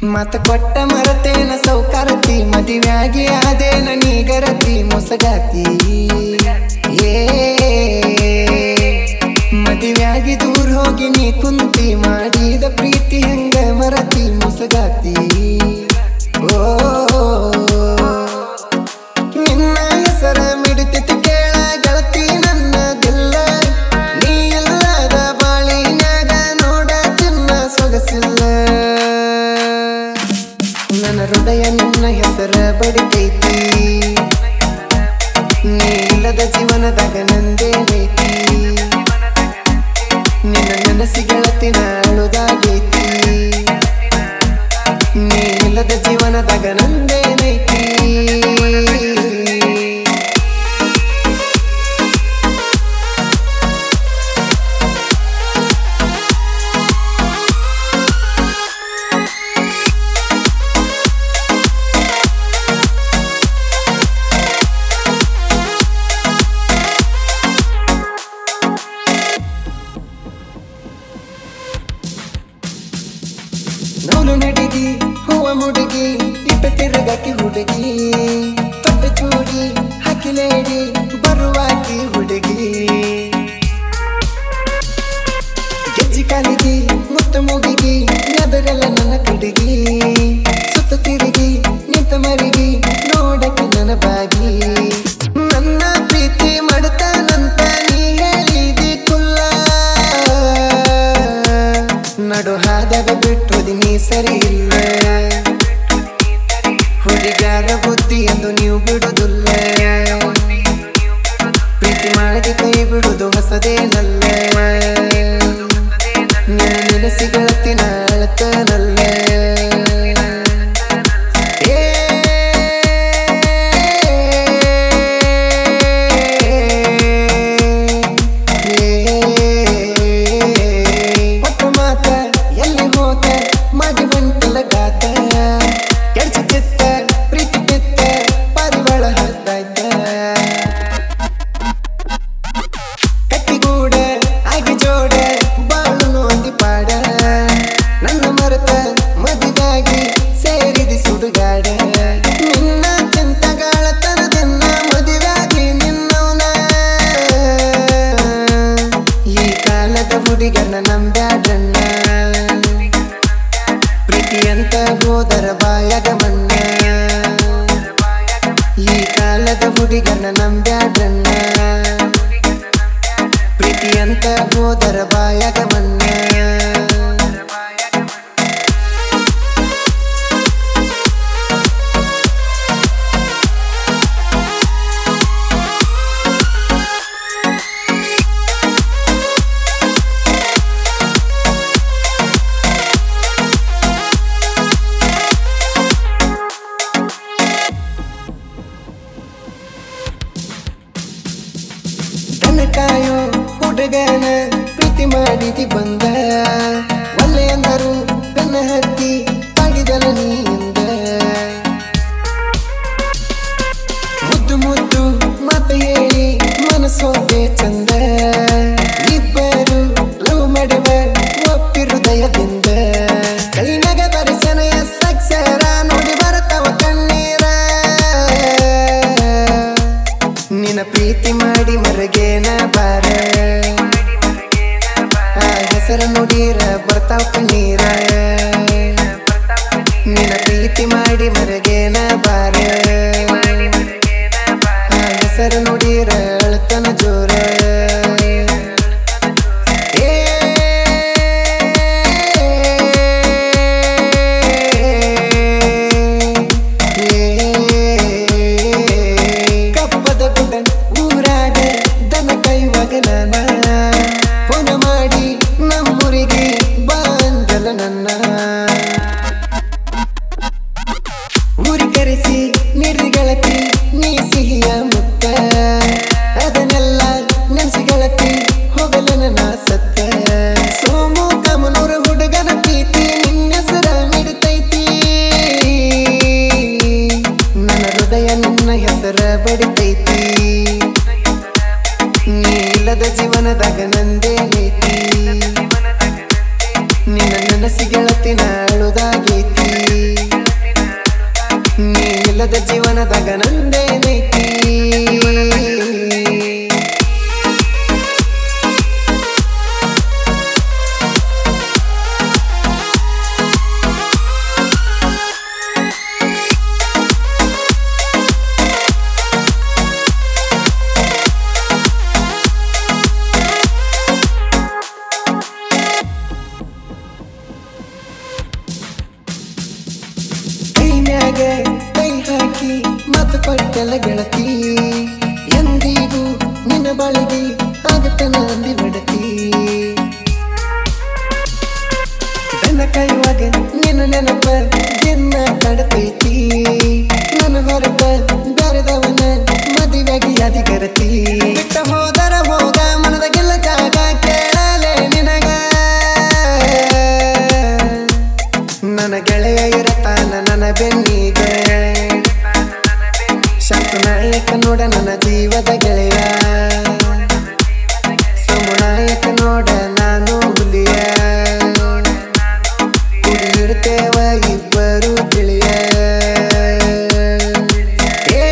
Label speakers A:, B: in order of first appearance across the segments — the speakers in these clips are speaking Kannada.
A: ಮತ ಕೊಟ್ಟ ಮರತೇನ ಸೌಕಾರತಿ ಮದುವೆಯಾಗಿ ಆದೇನ ನೀಗರತಿ ಮೊಸಗಾತಿ ಏ ಮದುವೆಯಾಗಿ ದೂರ ಹೋಗಿ ನೀ ಕುಂತಿ ಮಾಡಿದ ಪ್ರೀತಿ ಹಂಗ ಮರತಿ ಮೊಸಗಾತಿ ಓ ನಿನ್ನ ಹೆಸರ ಮಿಡಿತಿತ್ತು ಕೇಳ ಗೆಳತಿ ನನ್ನ ದಿಲ್ಲ ನೀ ಇಲ್ಲದ ಬಾಳಿನಾಗ ನೋಡ ಚಿನ್ನ ಸೊಗಸಿಲ್ಲ ನನ್ನ ಹೃದಯ ನಿನ್ನ ಹೆಸರ ಬಡಿತೈತಿ ನೀ ಇಲ್ಲದ ಜೀವನದಾಗ ನಂದೇನೈತಿ ನಿನ್ನ ನೆನಸಿ ಗೆಳತಿನ ಅಳುದಾಗೈತಿ ನೀ ಇಲ್ಲದ ಜೀವನದಾಗ ನಂದೇನೈತಿ ನೂಲು ನಡಿಗಿ ಹೂವ ಮುಡುಗಿ ಇಟ್ಟ ತಿರುಗಕ್ಕೆ ಹುಡುಗಿ ತೊಟ್ಟ ಚೂಡಿ ಹಾಕಿಲೇಡಿ ಬರುವಾಕಿ ಹುಡುಗಿ ಗೆಜ್ಜಿ ಕಾಲಿಗಿ ಮುತ್ತ ಮುಗಿಗಿ ಎದರೆಲ್ಲ ನನ್ನ ಕಡಿಗಿ ಸುತ್ತ ತಿರುಗಿ ನಿಂತ ಮರಿಗಿ ನೋಡಕ್ಕೆ ನನ್ನ ಬಾಗಿ ನನ್ನ ಪ್ರೀತಿ ಮಾಡ್ತಾನಂತ ನೀ ಹೇಳಿದಿ ಕುಲ್ಲ ನಡು ಹಾದಾಗ ಬಿಟ್ಟೋದಿ ನೀ ಸರಿ ಇಲ್ಲ ಹುಡುಗಾರ ಬುದ್ಧಿ ಎಂದು ನೀವು ಬಿಡುದಿಲ್ಲ ಪ್ರೀತಿ ಮಾಡಿ ಕೈ ಬಿಡುದು ಹೊಸದೇನಲ್ಲ ನಿನ್ನ ನೆನಸಿ ಗೆಳತಿನ ಅಳತನಲ್ಲ ಏ ಒಟ್ಟು ಮಾತ ಎಲ್ಲಿ ಹೋತ ಮಾಡಿ ಬಂಟಲ ಗಾತ ಕೆಡ್ಸಿ ಚಿತ್ತ ಪ್ರೀತಿ ಬಿತ್ತ ಪಾರಿವಾಳ ಹದ್ದಾಯ್ತ ಕಟ್ಟಿಗೂಡ ಆಗಿ ಜೋಡ ಬಾಳು ಅಂದಿ ಪಾಡ ನನ್ನ ಮರೆತ ಮದುವಾಗಿ ಸೇರಿದಿ ಸುಡುಗಾಡ ನಿನ್ನ ಚಿಂತಗಾಳ ತನದನ್ನ ಮದುವಾಗಿ ನಿನ್ನವನ ಈ ಕಾಲದ ಹುಡುಗನ ನಂಬ್ಯಾಡಣ್ಣ ಪ್ರೀತಿ ಅಂತ ಹೋದರ ಬಾಯಗ ಮಣ್ಣ ಈ ಕಾಲದ ಹುಡುಗನ ನಂಬ್ಯಾಡಣ್ಣ ಪ್ರೀತಿ ಅಂತ ಹೋದರ ಬಾಯಗ ಮಣ್ಣ ದನ ಕಾಯೋ ಹುಡುಗನ ಪ್ರೀತಿ ಮಾಡಿದಿ ಬಂದ ಒಲ್ಲೆ ಅಂದರು ಬೆನ್ನ ಹತ್ತಿ ಪಾಡಿದಲ ನೀಂದ ಮುದ್ದು ಮುದ್ದು ಮಾತು ಹೇಳಿ ಮನಸ್ಸೋದೆ ಚಂದ ಇಬ್ಬರು ಲವ್ ಮಾಡುವ ಒಪ್ಪಿ ಹೃದಯದಿಂದ ಕೈನಗ ದರ್ಶನಯ ಸಕ್ಷರ ನೋಡಿ ಬರತವ ಕಣ್ಣೀರ ನಿನ್ನ ಪ್ರೀತಿ ಮಾಡಿ ಮರಗೇನ ಬಾರ ಆ ಹೆಸರ ನುಡಿರ ಬರ್ತಾವ ಕಣ್ಣೀರ ನಿನ್ನ ಪ್ರೀತಿ ಮಾಡಿ ಮರಗೇನ ಬಾರ ಆ ಹೆಸರ ನುಡಿರ ಅಳ್ತನ ಜೋರ ಏ ಕಪ್ಪದ ಗುಡ್ಡ ಊರಾಗ ದನ ಕೈವಾಗ ನಾನ ಫೋನ ಮಾಡಿ ನಮ್ಮೂರಿಗೆ ಬಂದಲ ನನ್ನ ಊರಿ ಕರೆಸಿ ನೀಡಿ ಗೆಳತಿ ನೀ ಸಿಹಿಯ ಮುತ್ತ ಅದನ್ನೆಲ್ಲ ನೆನ್ಸಿ ಗೆಳತಿ ಹೋಗಲ ನನ್ನ ಸತ್ತ ಸೋಮು ಕಮನೂರ ಹುಡುಗನ ಪ್ರೀತಿ ನಿನ್ನ ಹೆಸರ ಮಿಡ್ತೈತಿ ನನ್ನ ಹೃದಯ ನಿನ್ನ ಹೆಸರ ಬಡಿತೈತಿ ನೀ ಇಲ್ಲದ ಜೀವನದಾಗ ನಂದೇನೈತಿ ನಿನ್ನ ನೆನಸಿ ಗೆಳತಿನ ಅಳುದಾಗೈತಿ ಇಲ್ಲದ ಜೀವನದಾಗ ನಂದೇನೈತಿ ಕೈನ್ಯಾಗ ಕೈ ಹಾಕಿ ಮತ ಕೊಟ್ಟೆಲ್ಲ ಗೆಳತಿ ಎಂದಿಗೂ ನಿನ್ನ ಬಾಳಿಗೆ ಆಗುತ್ತೆ ನಂದಿ ಬಡತಿ ನನ್ನ ಕೈವಾಗ ನಿನ್ನ ನೆನಪ ದಿನ ತಡತೈತಿ ನನ್ನ ಹೊರಟ ಬೆರೆದವನ ಮದುವೆಗೆ ಅಧಿಕರತಿ ಬಿಟ್ಟ ಹೋದರ ಹೋಗ ಮನದಾಗೆಲ್ಲ ಜಾಗ ಕೇಳಲೆ ನಿನಗ ನನ್ನ ಗೆಳೆಯ ಇರತಾನ ನನ್ನ ಬೆನ್ನಿಗ ಶಾಂತನಾಯಕ ನೋಡ ನನ್ನ ಜೀವದ ಗೆಳೆಯ ಸಮುನಾಯಕ ನೋಡ ನಾನು ಹುಲಿಯ ಕುಡಿಯಿಡ್ತೇವ ಇಬ್ಬರು ತಿಳಿಯ ಏ,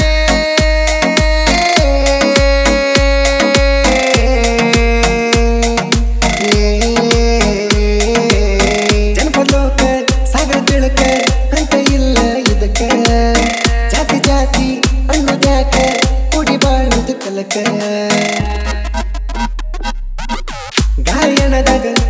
A: ಜನಪದೋಕ ಸಾಗರ ತಿಳಕ ಅಂತ ಇಲ್ಲ ಇದಕ್ಕ ಜಾತಿ ಜಾತಿ ಅನ್ನೋದ್ಯಾಕ ಕುಡಿ ಬಾಳುದು ಕಲಕ ಗಾಯನದಾಗ